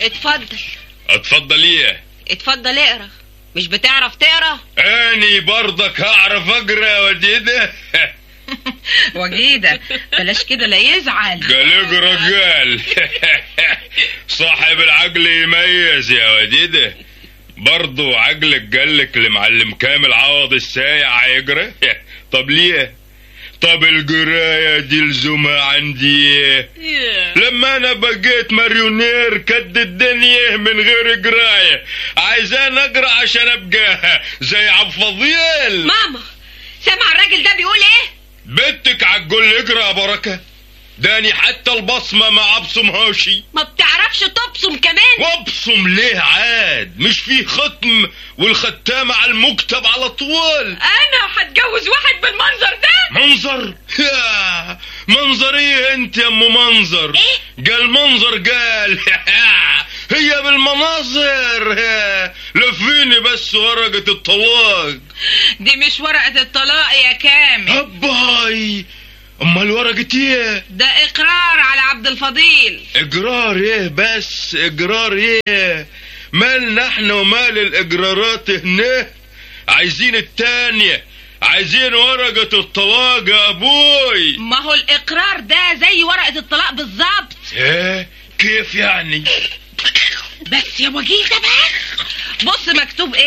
اتفضل اتفضل ايه اتفضل اقرا مش بتعرف تقرا اني برضك هعرف اقرا يا وديده وجيدة بلاش كده لا يزعل قال اقرا قال صاحب العقل يميز يا وديده برضو عقلك قالك لمعلم كامل عوض السايع هيقرا طب ليه طب القراية دي لزومها عندي ايه لما انا بقيت ماريونير كد الدنيا من غير قراية عايزان اقرا عشان ابقى زي عبد الفضيل ماما سامع الراجل ده بيقول ايه بنتك عتقول لي اقرا يا بركة داني حتى البصمة ما ابصمهاش ما بتعرفش تبصم كمان وابصم ليه عاد مش فيه ختم والختامة على المكتب على طول انا هتجوز واحد بالمنظر ده منظر يا منظر ايه انت يا ام منظر إيه؟ قال منظر قال هي بالمناظر لفيني بس ورقة الطلاق دي مش ورقة الطلاق يا كامل هباي امال ورقة ايه ده اقرار على عبد الفضيل اقرار ايه بس اقرار ايه مالنا احنا ومال الاقرارات هنا عايزين التانية عايزين ورقة الطلاق يا ابوي ما هو الاقرار ده زي ورقة الطلاق بالظبط ايه كيف يعني بس يا وجيدة بس بص مكتوب ايه